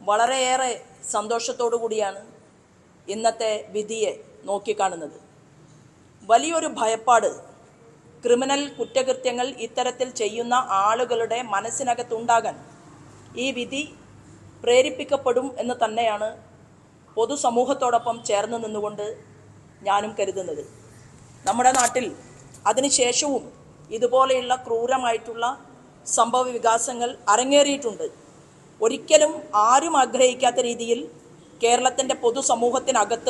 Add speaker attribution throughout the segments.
Speaker 1: വളരെയേറെ സന്തോഷത്തോടു കൂടിയാണ് ഇന്നത്തെ വിധിയെ നോക്കിക്കാണുന്നത് വലിയൊരു ഭയപ്പാട് ക്രിമിനൽ കുറ്റകൃത്യങ്ങൾ ഇത്തരത്തിൽ ചെയ്യുന്ന ആളുകളുടെ മനസ്സിനകത്തുണ്ടാകാൻ ഈ വിധി പ്രേരിപ്പിക്കപ്പെടും എന്ന് തന്നെയാണ് പൊതുസമൂഹത്തോടൊപ്പം ചേർന്ന് നിന്നുകൊണ്ട് ഞാനും കരുതുന്നത് നമ്മുടെ നാട്ടിൽ അതിനുശേഷവും ഇതുപോലെയുള്ള ക്രൂരമായിട്ടുള്ള സംഭവ വികാസങ്ങൾ അരങ്ങേറിയിട്ടുണ്ട് ഒരിക്കലും ആരും ആഗ്രഹിക്കാത്ത രീതിയിൽ കേരളത്തിൻ്റെ പൊതുസമൂഹത്തിനകത്ത്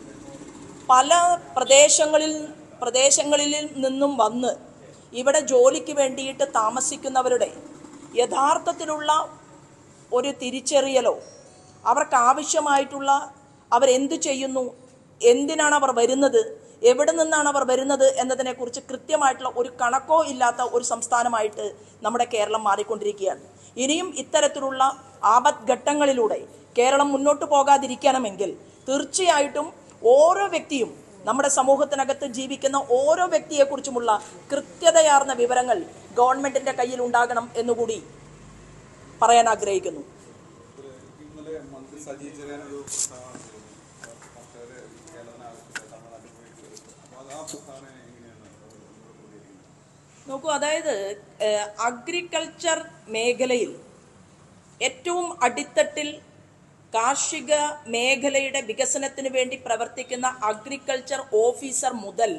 Speaker 1: പല പ്രദേശങ്ങളിൽ പ്രദേശങ്ങളിൽ നിന്നും വന്ന് ഇവിടെ ജോലിക്ക് വേണ്ടിയിട്ട് താമസിക്കുന്നവരുടെ യഥാർത്ഥത്തിലുള്ള ഒരു തിരിച്ചറിയലോ അവർക്ക് ആവശ്യമായിട്ടുള്ള അവരെന്തു ചെയ്യുന്നു എന്തിനാണ് അവർ വരുന്നത് എവിടെ നിന്നാണ് അവർ വരുന്നത് എന്നതിനെക്കുറിച്ച് കൃത്യമായിട്ടുള്ള ഒരു കണക്കോ ഇല്ലാത്ത ഒരു സംസ്ഥാനമായിട്ട് നമ്മുടെ കേരളം മാറിക്കൊണ്ടിരിക്കുകയാണ് ഇനിയും ഇത്തരത്തിലുള്ള ആപത് ഘട്ടങ്ങളിലൂടെ കേരളം മുന്നോട്ട് പോകാതിരിക്കണമെങ്കിൽ തീർച്ചയായിട്ടും ഓരോ വ്യക്തിയും നമ്മുടെ സമൂഹത്തിനകത്ത് ജീവിക്കുന്ന ഓരോ വ്യക്തിയെക്കുറിച്ചുമുള്ള കൃത്യതയാർന്ന വിവരങ്ങൾ ഗവൺമെന്റിന്റെ കയ്യിൽ ഉണ്ടാകണം എന്നുകൂടി പറയാൻ ആഗ്രഹിക്കുന്നു
Speaker 2: ഇന്നലെ മന്ത്രി സജി ചെറിയാൻ ഒരു പ്രസ്താവന നടത്തിയിരുന്നു. കർഷകരെ കേരളത്തിന് ആവശ്യമില്ല തമിഴ്നാട്ടിൽ പോയിട്ട് അപ്പോൾ അത് ആ പ്രസ്താവന എങ്ങനെയാണ് നിങ്ങൾ പ്രതികരിക്കുന്നത്
Speaker 1: നോക്കൂ അതായത് അഗ്രികൾച്ചർ മേഖലയിൽ ഏറ്റവും അടിത്തട്ടിൽ കാർഷിക മേഖലയുടെ വികസനത്തിന് വേണ്ടി പ്രവർത്തിക്കുന്ന അഗ്രികൾച്ചർ ഓഫീസർ മുതൽ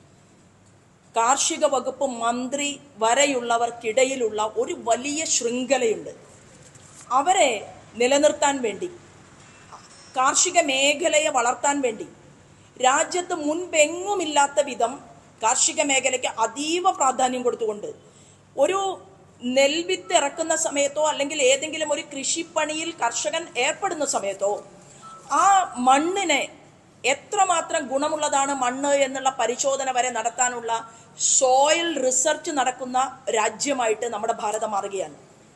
Speaker 1: കാർഷിക വകുപ്പ് മന്ത്രി വരെയുള്ളവർക്കിടയിലുള്ള ഒരു വലിയ ശൃംഖലയുണ്ട് അവരെ നിലനിർത്താൻ വേണ്ടി കാർഷിക മേഖലയെ വളർത്താൻ വേണ്ടി രാജ്യത്ത് മുൻപെങ്ങുമില്ലാത്ത വിധം കാർഷിക മേഖലയ്ക്ക് അതീവ പ്രാധാന്യം കൊടുത്തുകൊണ്ട് ഒരു നെൽവിത്ത് ഇറക്കുന്ന സമയത്തോ അല്ലെങ്കിൽ ഏതെങ്കിലും ഒരു കൃഷിപ്പണിയിൽ കർഷകൻ ഏർപ്പെടുന്ന സമയത്തോ ആ മണ്ണിനെ എത്രമാത്രം ഗുണമുള്ളതാണ് മണ്ണ് എന്നുള്ള പരിശോധന വരെ നടത്താനുള്ള സോയിൽ റിസർച്ച് നടക്കുന്ന രാജ്യമായിട്ട് നമ്മുടെ ഭാരതം മാറുകയാണ്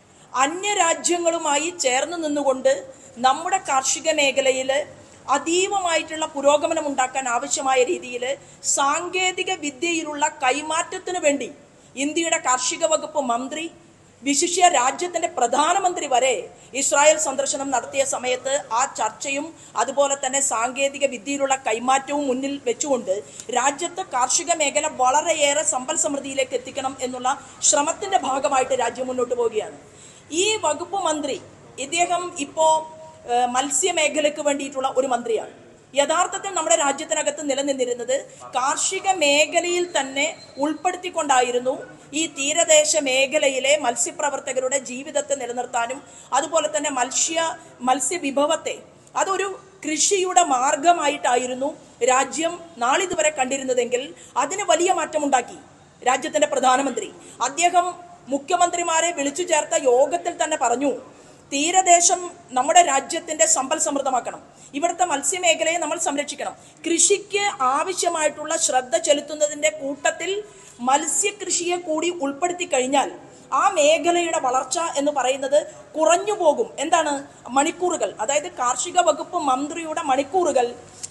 Speaker 1: അന്യരാജ്യങ്ങളുമായി ചേർന്ന് നിന്നുകൊണ്ട് നമ്മുടെ കാർഷിക മേഖലയിൽ അതീവമായിട്ടുള്ള പുരോഗമനം ഉണ്ടാക്കാൻ ആവശ്യമായ രീതിയിൽ സാങ്കേതിക വിദ്യയിലുള്ള കൈമാറ്റത്തിന് വേണ്ടി ഇന്ത്യയുടെ കാർഷിക വകുപ്പ് മന്ത്രി വിശിഷ്യ രാജ്യത്തിന്റെ പ്രധാനമന്ത്രി വരെ ഇസ്രായേൽ സന്ദർശനം നടത്തിയ സമയത്ത് ആ ചർച്ചയും അതുപോലെ തന്നെ സാങ്കേതിക വിദ്യയിലുള്ള കൈമാറ്റവും മുന്നിൽ വെച്ചുകൊണ്ട് രാജ്യത്ത് കാർഷിക മേഖല വളരെയേറെ സമ്പൽ സമൃദ്ധിയിലേക്ക് എത്തിക്കണം എന്നുള്ള ശ്രമത്തിന്റെ ഭാഗമായിട്ട് രാജ്യം മുന്നോട്ട് പോവുകയാണ് ഈ വകുപ്പ് മന്ത്രി ഇദ്ദേഹം ഇപ്പോ ഏഹ്, മത്സ്യമേഖലയ്ക്ക് വേണ്ടിയിട്ടുള്ള ഒരു മന്ത്രിയാണ് യഥാർത്ഥത്തിൽ നമ്മുടെ രാജ്യത്തിനകത്ത് നിലനിന്നിരുന്നത് കാർഷിക മേഖലയിൽ തന്നെ ഉൾപ്പെടുത്തിക്കൊണ്ടായിരുന്നു ഈ തീരദേശ മേഖലയിലെ മത്സ്യപ്രവർത്തകരുടെ ജീവിതത്തെ നിലനിർത്താനും അതുപോലെ തന്നെ മത്സ്യ മത്സ്യവിഭവത്തെ അതൊരു കൃഷിയുടെ മാർഗമായിട്ടായിരുന്നു രാജ്യം നാളിതുവരെ കണ്ടിരുന്നതെങ്കിൽ അതിന് വലിയ മാറ്റമുണ്ടാക്കി രാജ്യത്തിന്റെ പ്രധാനമന്ത്രി അദ്ദേഹം മുഖ്യമന്ത്രിമാരെ വിളിച്ചു ചേർത്ത യോഗത്തിൽ തന്നെ പറഞ്ഞു തീരദേശം നമ്മുടെ രാജ്യത്തിന്റെ സമ്പൽ സമൃദ്ധമാക്കണം ഇവിടുത്തെ മത്സ്യമേഖലയെ നമ്മൾ സംരക്ഷിക്കണം കൃഷിക്ക് ആവശ്യമായിട്ടുള്ള ശ്രദ്ധ ചെലുത്തുന്നതിന്റെ കൂട്ടത്തിൽ മത്സ്യകൃഷിയെ കൂടി ഉൾപ്പെടുത്തി കഴിഞ്ഞാൽ ആ മേഖലയുടെ വളർച്ച എന്ന് പറയുന്നത് കുറഞ്ഞു പോകും എന്താണ് മണിക്കൂറുകൾ അതായത് കാർഷിക വകുപ്പ് മന്ത്രിയുടെ മണിക്കൂറുകൾ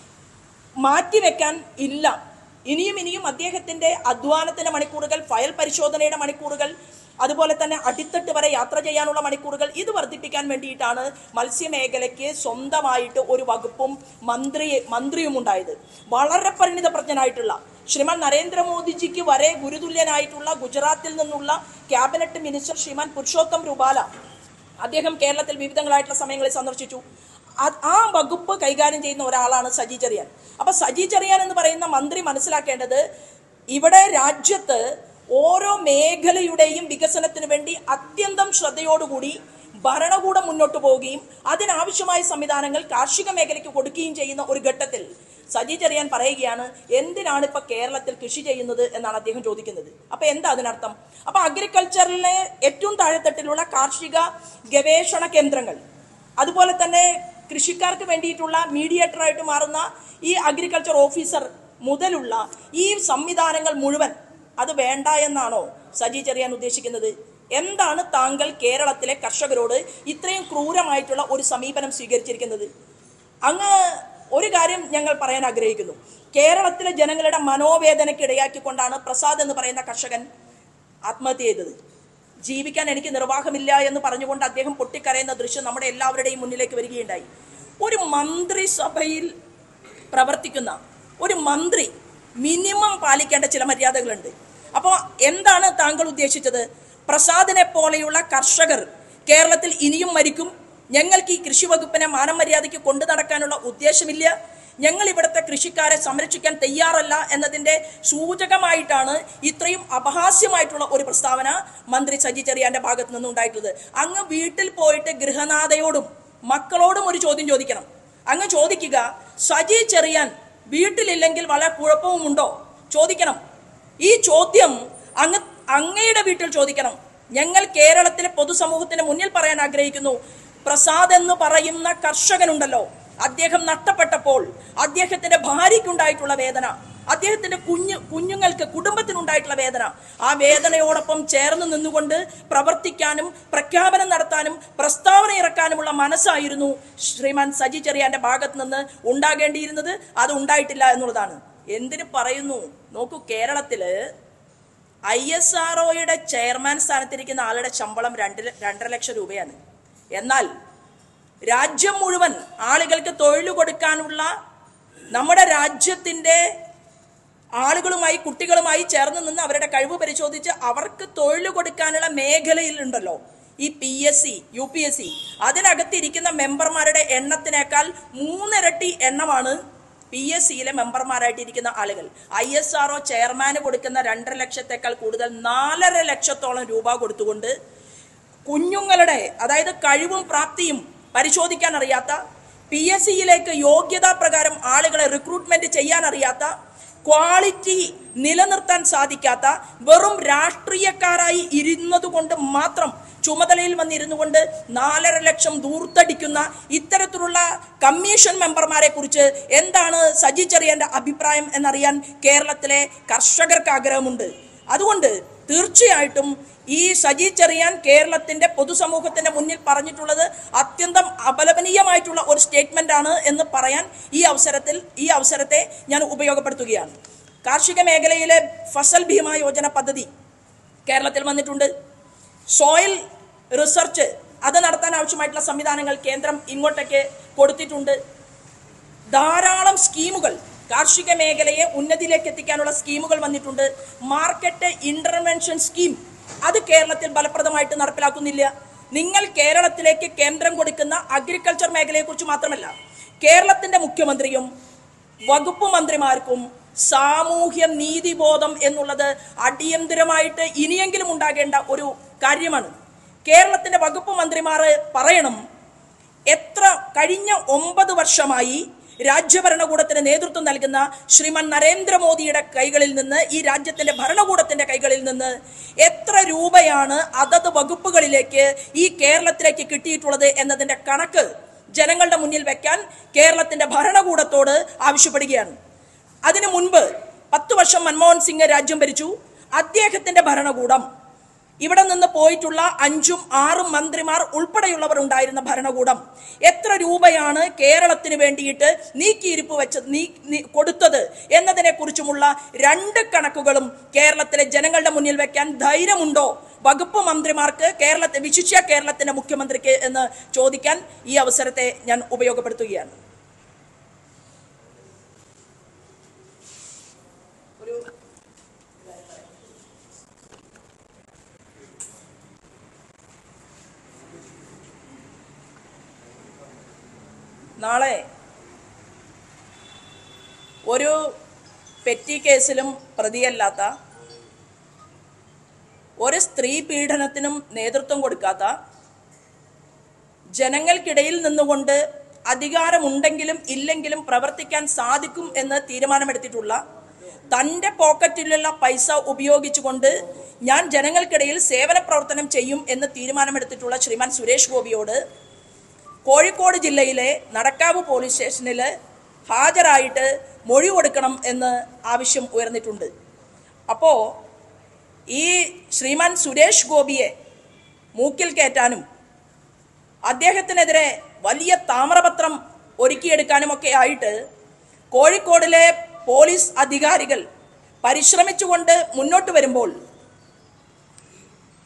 Speaker 1: മാറ്റിവെക്കാൻ ഇല്ല ഇനിയും ഇനിയും അദ്ദേഹത്തിന്റെ അധ്വാനത്തിന്റെ മണിക്കൂറുകൾ ഫയൽ പരിശോധനയുടെ മണിക്കൂറുകൾ അതുപോലെ തന്നെ അടിത്തട്ട് വരെ യാത്ര ചെയ്യാനുള്ള മണിക്കൂറുകൾ ഇത് വർദ്ധിപ്പിക്കാൻ വേണ്ടിയിട്ടാണ് മത്സ്യമേഖലയ്ക്ക് സ്വന്തമായിട്ട് ഒരു വകുപ്പും മന്ത്രി മന്ത്രിയും ഉണ്ടായത് വളരെ പരിണിതപ്രജ്ഞനായിട്ടുള്ള ശ്രീമാൻ നരേന്ദ്രമോദിജിക്ക് വരെ ഗുരുതുല്യനായിട്ടുള്ള ഗുജറാത്തിൽ നിന്നുള്ള ക്യാബിനറ്റ് മിനിസ്റ്റർ ശ്രീമാൻ പുരുഷോത്തം രൂപാല അദ്ദേഹം കേരളത്തിൽ വിവിധങ്ങളായിട്ടുള്ള സമയങ്ങളിൽ സന്ദർശിച്ചു ആ- ആ വകുപ്പ് കൈകാര്യം ചെയ്യുന്ന ഒരാളാണ് സജി ചെറിയാൻ അപ്പൊ സജി ചെറിയാൻ എന്ന് പറയുന്ന മന്ത്രി മനസ്സിലാക്കേണ്ടത് ഇവിടെ രാജ്യത്ത് ഓരോ മേഖലയുടെയും വികസനത്തിന് വേണ്ടി അത്യന്തം ശ്രദ്ധയോടുകൂടി ഭരണകൂടം മുന്നോട്ട് പോവുകയും അതിനാവശ്യമായ സംവിധാനങ്ങൾ കാർഷിക മേഖലയ്ക്ക് കൊടുക്കുകയും ചെയ്യുന്ന ഒരു ഘട്ടത്തിൽ സജി ചെറിയാൻ പറയുകയാണ് എന്തിനാണ് ഇപ്പൊ കേരളത്തിൽ കൃഷി ചെയ്യുന്നത് എന്നാണ് അദ്ദേഹം ചോദിക്കുന്നത് അപ്പൊ എന്താ അതിനർത്ഥം അപ്പൊ അഗ്രികൾച്ചറിലെ ഏറ്റവും താഴെത്തട്ടിലുള്ള കാർഷിക ഗവേഷണ കേന്ദ്രങ്ങൾ അതുപോലെ തന്നെ കൃഷിക്കാർക്ക് വേണ്ടിയിട്ടുള്ള മീഡിയേറ്റർ ആയിട്ട് മാറുന്ന ഈ അഗ്രികൾച്ചർ ഓഫീസർ മുതലുള്ള ഈ സംവിധാനങ്ങൾ മുഴുവൻ അത് വേണ്ട എന്നാണോ സജി ചെറിയാൻ ഉദ്ദേശിക്കുന്നത് എന്താണ് താങ്കൾ കേരളത്തിലെ കർഷകരോട് ഇത്രയും ക്രൂരമായിട്ടുള്ള ഒരു സമീപനം സ്വീകരിച്ചിരിക്കുന്നത് അങ്ങ് ഒരു കാര്യം ഞങ്ങൾ പറയാൻ ആഗ്രഹിക്കുന്നു കേരളത്തിലെ ജനങ്ങളുടെ മനോവേദനയ്ക്ക് ഇടയാക്കിക്കൊണ്ടാണ് പ്രസാദ് എന്ന് പറയുന്ന കർഷകൻ ആത്മഹത്യ ചെയ്തത് ജീവിക്കാൻ എനിക്ക് നിർവാഹമില്ല എന്ന് പറഞ്ഞുകൊണ്ട് അദ്ദേഹം പൊട്ടിക്കരയുന്ന ദൃശ്യം നമ്മുടെ എല്ലാവരുടെയും മുന്നിലേക്ക് വരികയുണ്ടായി ഒരു മന്ത്രിസഭയിൽ പ്രവർത്തിക്കുന്ന ഒരു മന്ത്രി മിനിമം പാലിക്കേണ്ട ചില മര്യാദകളുണ്ട് അപ്പോൾ എന്താണ് താങ്കൾ ഉദ്ദേശിച്ചത് പ്രസാദിനെ പോലെയുള്ള കർഷകർ കേരളത്തിൽ ഇനിയും മരിക്കും ഞങ്ങൾക്ക് ഈ കൃഷി വകുപ്പിനെ മാനം മര്യാദയ്ക്ക് കൊണ്ടു നടക്കാനുള്ള ഉദ്ദേശമില്ല ഞങ്ങൾ ഇവിടുത്തെ കൃഷിക്കാരെ സംരക്ഷിക്കാൻ തയ്യാറല്ല എന്നതിന്റെ സൂചകമായിട്ടാണ് ഇത്രയും അപഹാസ്യമായിട്ടുള്ള ഒരു പ്രസ്താവന മന്ത്രി സജി ചെറിയാന്റെ ഭാഗത്ത് നിന്നുണ്ടായിട്ടുള്ളത് അങ്ങ് വീട്ടിൽ പോയിട്ട് ഗൃഹനാഥയോടും മക്കളോടും ഒരു ചോദ്യം ചോദിക്കണം അങ്ങ് ചോദിക്കുക സജി ചെറിയാൻ വീട്ടിലില്ലെങ്കിൽ വളരെ കുഴപ്പവുമുണ്ടോ ചോദിക്കണം ഈ ചോദ്യം അങ്ങ് അങ്ങയുടെ വീട്ടിൽ ചോദിക്കണം ഞങ്ങൾ കേരളത്തിലെ പൊതുസമൂഹത്തിന് മുന്നിൽ പറയാൻ ആഗ്രഹിക്കുന്നു പ്രസാദ് എന്ന് പറയുന്ന കർഷകനുണ്ടല്ലോ അദ്ദേഹം നഷ്ടപ്പെട്ടപ്പോൾ അദ്ദേഹത്തിന്റെ ഭാര്യയ്ക്കുണ്ടായിട്ടുള്ള വേദന അദ്ദേഹത്തിന്റെ കുഞ്ഞു കുഞ്ഞുങ്ങൾക്ക് കുടുംബത്തിനുണ്ടായിട്ടുള്ള വേദന ആ വേദനയോടൊപ്പം ചേർന്ന് നിന്നുകൊണ്ട് പ്രവർത്തിക്കാനും പ്രഖ്യാപനം നടത്താനും പ്രസ്താവന ഇറക്കാനുമുള്ള മനസ്സായിരുന്നു ശ്രീമാൻ സജി ചെറിയാന്റെ ഭാഗത്ത് നിന്ന് ഉണ്ടാകേണ്ടിയിരുന്നത് അത് ഉണ്ടായിട്ടില്ല എന്നുള്ളതാണ് എന്തിന് പറയുന്നു നോക്കൂ കേരളത്തില് ഐ എസ് ആർ ഒയുടെ ചെയർമാൻ സ്ഥാനത്തിരിക്കുന്ന ആളുടെ ശമ്പളം രണ്ട് ല- രണ്ടര ലക്ഷം രൂപയാണ് എന്നാൽ രാജ്യം മുഴുവൻ ആളുകൾക്ക് തൊഴിൽ കൊടുക്കാനുള്ള നമ്മുടെ രാജ്യത്തിന്റെ ആളുകളുമായി കുട്ടികളുമായി ചേർന്ന് നിന്ന് അവരുടെ കഴിവ് പരിശോധിച്ച് അവർക്ക് തൊഴിൽ കൊടുക്കാനുള്ള മേഖലയിലുണ്ടല്ലോ ഈ P S C U P S C അതിനകത്തിരിക്കുന്ന മെമ്പർമാരുടെ എണ്ണത്തിനേക്കാൾ മൂന്നിരട്ടി എണ്ണമാണ് പി എസ് സിയിലെ മെമ്പർമാരായിട്ടിരിക്കുന്ന ആളുകൾ ഐ എസ് ആർ ഒ ചെയർമാന് കൊടുക്കുന്ന രണ്ടര ലക്ഷത്തേക്കാൾ കൂടുതൽ നാലര ലക്ഷത്തോളം രൂപ കൊടുത്തുകൊണ്ട് കുഞ്ഞുങ്ങളുടെ അതായത് കഴിവും പ്രാപ്തിയും പരിശോധിക്കാൻ അറിയാത്ത പി എസ് സിയിലേക്ക് യോഗ്യതാ പ്രകാരം ആളുകളെ റിക്രൂട്ട്മെന്റ് ചെയ്യാൻ അറിയാത്ത ക്വാളിറ്റി നിലനിർത്താൻ സാധിക്കാത്ത വെറും രാഷ്ട്രീയക്കാരായി ഇരുന്നത് കൊണ്ട് മാത്രം ചുമതലയിൽ വന്നിരുന്നു കൊണ്ട് നാലര ലക്ഷം ദൂർത്തടിക്കുന്ന ഇത്തരത്തിലുള്ള കമ്മീഷൻ മെമ്പർമാരെ കുറിച്ച് എന്താണ് സജി ചെറിയന്റെ അഭിപ്രായം എന്നറിയാൻ കേരളത്തിലെ കർഷകർക്ക് ആഗ്രഹമുണ്ട് അതുകൊണ്ട് തീർച്ചയായിട്ടും ഈ സജി ചെറിയാൻ കേരളത്തിന്റെ പൊതുസമൂഹത്തിന്റെ മുന്നിൽ പറഞ്ഞിട്ടുള്ളത് അത്യന്തം അപലപനീയമായിട്ടുള്ള ഒരു സ്റ്റേറ്റ്മെന്റ് ആണ് എന്ന് പറയാൻ ഈ അവസരത്തിൽ ഈ അവസരത്തെ ഞാൻ ഉപയോഗപ്പെടുത്തുകയാണ് കാർഷിക മേഖലയിലെ ഫസൽ ഭീമ യോജന പദ്ധതി കേരളത്തിൽ വന്നിട്ടുണ്ട് സോയിൽ റിസർച്ച് അത് നടത്താൻ ആവശ്യമായിട്ടുള്ള സംവിധാനങ്ങൾ കേന്ദ്രം ഇങ്ങോട്ടേക്ക് കൊടുത്തിട്ടുണ്ട് ധാരാളം സ്കീമുകൾ കാർഷിക മേഖലയെ ഉന്നതിയിലേക്ക് എത്തിക്കാനുള്ള സ്കീമുകൾ വന്നിട്ടുണ്ട് മാർക്കറ്റ് ഇന്റർവെൻഷൻ സ്കീം അത് കേരളത്തിൽ ഫലപ്രദമായിട്ട് നടപ്പിലാക്കുന്നില്ല നിങ്ങൾ കേരളത്തിലേക്ക് കേന്ദ്രം കൊടുക്കുന്ന അഗ്രികൾച്ചർ മേഖലയെക്കുറിച്ച് മാത്രമല്ല കേരളത്തിന്റെ മുഖ്യമന്ത്രിയും വകുപ്പ് മന്ത്രിമാർക്കും സാമൂഹ്യ നീതിബോധം എന്നുള്ളത് അടിയന്തരമായിട്ട് ഇനിയെങ്കിലും ഉണ്ടാകേണ്ട ഒരു കാര്യമാണ് കേരളത്തിന്റെ വകുപ്പ് മന്ത്രിമാർ പറയണം എത്ര കഴിഞ്ഞ ഒമ്പത് വർഷമായി രാജ്യഭരണകൂടത്തിന് നേതൃത്വം നൽകുന്ന ശ്രീമാൻ നരേന്ദ്രമോദിയുടെ കൈകളിൽ നിന്ന് ഈ രാജ്യത്തിന്റെ ഭരണകൂടത്തിന്റെ കൈകളിൽ നിന്ന് എത്ര രൂപയാണ് അതത് വകുപ്പുകളിലേക്ക് ഈ കേരളത്തിലേക്ക് കിട്ടിയിട്ടുള്ളത് എന്നതിന്റെ കണക്ക് ജനങ്ങളുടെ മുന്നിൽ വെക്കാൻ കേരളത്തിന്റെ ഭരണകൂടത്തോട് ആവശ്യപ്പെടുകയാണ് അതിനു മുൻപ് പത്ത് വർഷം മൻമോഹൻ സിംഗ് രാജ്യം ഭരിച്ചു അദ്ദേഹത്തിന്റെ ഭരണകൂടം ഇവിടെ നിന്ന് പോയിട്ടുള്ള അഞ്ചും ആറും മന്ത്രിമാർ ഉൾപ്പെടെയുള്ളവർ ഉണ്ടായിരുന്ന ഭരണകൂടം എത്ര രൂപയാണ് കേരളത്തിന് വേണ്ടിയിട്ട് നീക്കിയിരിപ്പ് വെച്ച് നീ നീ- കൊടുത്തത് എന്നതിനെ കുറിച്ചുമുള്ള രണ്ട് കണക്കുകളും കേരളത്തിലെ ജനങ്ങളുടെ മുന്നിൽ വെക്കാൻ ധൈര്യമുണ്ടോ വകുപ്പ് മന്ത്രിമാർക്ക് കേരളത്തെ വിശിഷ്യ കേരളത്തിന്റെ മുഖ്യമന്ത്രിക്ക് എന്ന് ചോദിക്കാൻ ഈ അവസരത്തെ ഞാൻ ഉപയോഗപ്പെടുത്തുകയാണ് നാളെ ഒരു പെറ്റി കേസിലും പ്രതിയല്ലാത്ത ഒരു സ്ത്രീ പീഡനത്തിനും നേതൃത്വം കൊടുക്കാത്ത ജനങ്ങൾക്കിടയിൽ നിന്നുകൊണ്ട് അധികാരമുണ്ടെങ്കിലും ഇല്ലെങ്കിലും പ്രവർത്തിക്കാൻ സാധിക്കും എന്ന് തീരുമാനമെടുത്തിട്ടുള്ള തൻ്റെ പോക്കറ്റിലുള്ള പൈസ ഉപയോഗിച്ചുകൊണ്ട് ഞാൻ ജനങ്ങൾക്കിടയിൽ സേവന പ്രവർത്തനം ചെയ്യും എന്ന് തീരുമാനമെടുത്തിട്ടുള്ള ശ്രീമാൻ സുരേഷ് ഗോപിയോട് കോഴിക്കോട് ജില്ലയിലെ നടക്കാവ് പോലീസ് സ്റ്റേഷനിൽ ഹാജരായിട്ട് മൊഴി കൊടുക്കണം എന്ന് ആവശ്യം ഉയർന്നിട്ടുണ്ട് അപ്പോൾ ഈ ശ്രീമാൻ സുരേഷ് ഗോപിയെ മൂക്കിൽ കയറ്റാനും അദ്ദേഹത്തിനെതിരെ വലിയ താമ്രപത്രം ഒരുക്കിയെടുക്കാനുമൊക്കെ ആയിട്ട് കോഴിക്കോടിലെ പോലീസ് അധികാരികൾ പരിശ്രമിച്ചുകൊണ്ട് മുന്നോട്ട് വരുമ്പോൾ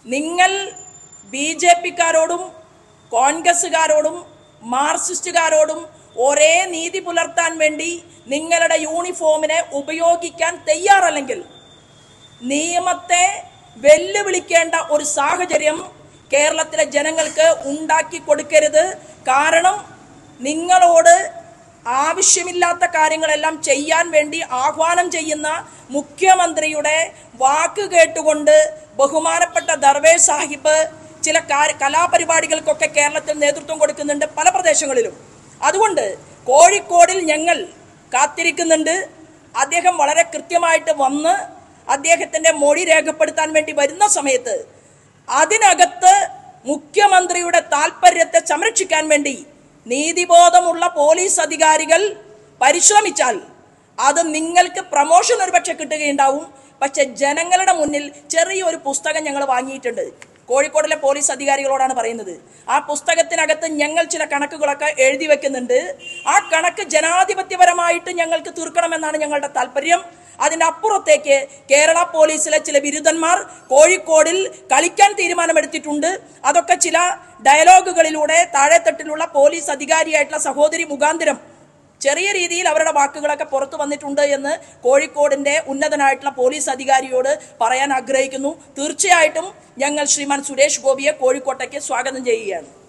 Speaker 1: നിങ്ങൾ ബി ജെ പിക്കാരോടും കോൺഗ്രസ്സുകാരോടും മാർക്സിസ്റ്റുകാരോടും ഒരേ നീതി പുലർത്താൻ വേണ്ടി നിങ്ങളുടെ യൂണിഫോമിനെ ഉപയോഗിക്കാൻ തയ്യാറല്ലെങ്കിൽ നിയമത്തെ വെല്ലുവിളിക്കേണ്ട ഒരു സാഹചര്യം കേരളത്തിലെ ജനങ്ങൾക്ക് ഉണ്ടാക്കി കൊടുക്കരുത് കാരണം നിങ്ങളോട് ആവശ്യമില്ലാത്ത കാര്യങ്ങളെല്ലാം ചെയ്യാൻ വേണ്ടി ആഹ്വാനം ചെയ്യുന്ന മുഖ്യമന്ത്രിയുടെ വാക്ക് കേട്ടുകൊണ്ട് ബഹുമാനപ്പെട്ട ദർവേ സാഹിബ് ചില കാ- കലാപരിപാടികൾക്കൊക്കെ കേരളത്തിൽ നേതൃത്വം കൊടുക്കുന്നുണ്ട് പല പ്രദേശങ്ങളിലും അതുകൊണ്ട് കോഴിക്കോടിൽ ഞങ്ങൾ കാത്തിരിക്കുന്നുണ്ട് അദ്ദേഹം വളരെ കൃത്യമായിട്ട് വന്ന് അദ്ദേഹത്തിന്റെ മൊഴി രേഖപ്പെടുത്താൻ വേണ്ടി വരുന്ന സമയത്ത് അതിനകത്ത് മുഖ്യമന്ത്രിയുടെ താല്പര്യത്തെ സംരക്ഷിക്കാൻ വേണ്ടി നീതിബോധമുള്ള പോലീസ് അധികാരികൾ പരിശ്രമിച്ചാൽ അത് നിങ്ങൾക്ക് പ്രമോഷൻ ഒരുപക്ഷെ കിട്ടുകയുണ്ടാവും പക്ഷെ ജനങ്ങളുടെ മുന്നിൽ ചെറിയൊരു പുസ്തകം ഞങ്ങൾ വാങ്ങിയിട്ടുണ്ട് കോഴിക്കോടിലെ പോലീസ് അധികാരികളോടാണ് പറയുന്നത് ആ പുസ്തകത്തിനകത്ത് ഞങ്ങൾ ചില കണക്കുകളൊക്കെ എഴുതി വെക്കുന്നുണ്ട് ആ കണക്ക് ജനാധിപത്യപരമായിട്ട് ഞങ്ങൾക്ക് തീർക്കണമെന്നാണ് ഞങ്ങളുടെ താല്പര്യം അതിന്റെ അപ്പുറത്തേക്ക് കേരള പോലീസിലെ ചില ബിരുദന്മാർ കോഴിക്കോടിൽ കളിക്കാൻ തീരുമാനമെടുത്തിട്ടുണ്ട് അതൊക്കെ ചില ഡയലോഗുകളിലൂടെ താഴെത്തട്ടിലുള്ള പോലീസ് അധികാരിയായിട്ടുള്ള സഹോദരി മുഖാന്തരം ചെറിയ രീതിയിൽ അവരുടെ വാക്കുകളൊക്കെ പുറത്തു വന്നിട്ടുണ്ട് എന്ന് കോഴിക്കോടിന്റെ ഉന്നതനായിട്ടുള്ള പോലീസ് അധികാരിയോട് പറയാൻ ആഗ്രഹിക്കുന്നു തീർച്ചയായിട്ടും ഞങ്ങൾ ശ്രീമാൻ സുരേഷ് ഗോപിയെ കോഴിക്കോട്ടേക്ക് സ്വാഗതം ചെയ്യുകയാണ്